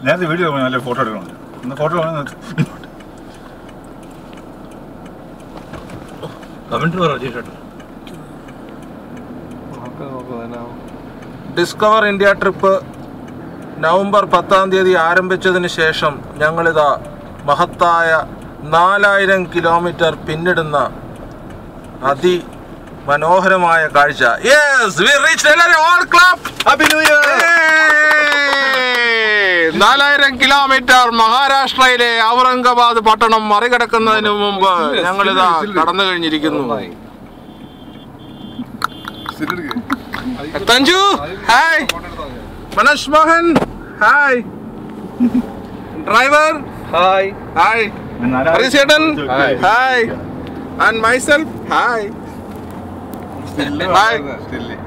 നേരത്തെ വീഡിയോ നല്ല ഫോട്ടോ എടുക്കണം ഒന്ന് ഫോട്ടോ കമന്റ് പറ ചേട്ടാ ഡിസ്കവർ ഇന്ത്യ ട്രിപ്പ് നവംബർ പത്താം തീയതി ആരംഭിച്ചതിന് ശേഷം ഞങ്ങളിതാ മഹത്തായ നാലായിരം കിലോമീറ്റർ പിന്നിടുന്ന അതി മനോഹരമായ കാഴ്ച yes we reach all club happy new year നാലായിരം കിലോമീറ്റർ മഹാരാഷ്ട്രയിലെ ഔറംഗാബാദ് പട്ടണം മറികടക്കുന്നതിന് മുമ്പ് ഞങ്ങളിതാ കടന്നു കഴിഞ്ഞിരിക്കുന്നു തഞ്ചു hi Manoj Mohan hi driver hi hi ഹരിചേട്ടൻ hi and myself hi hi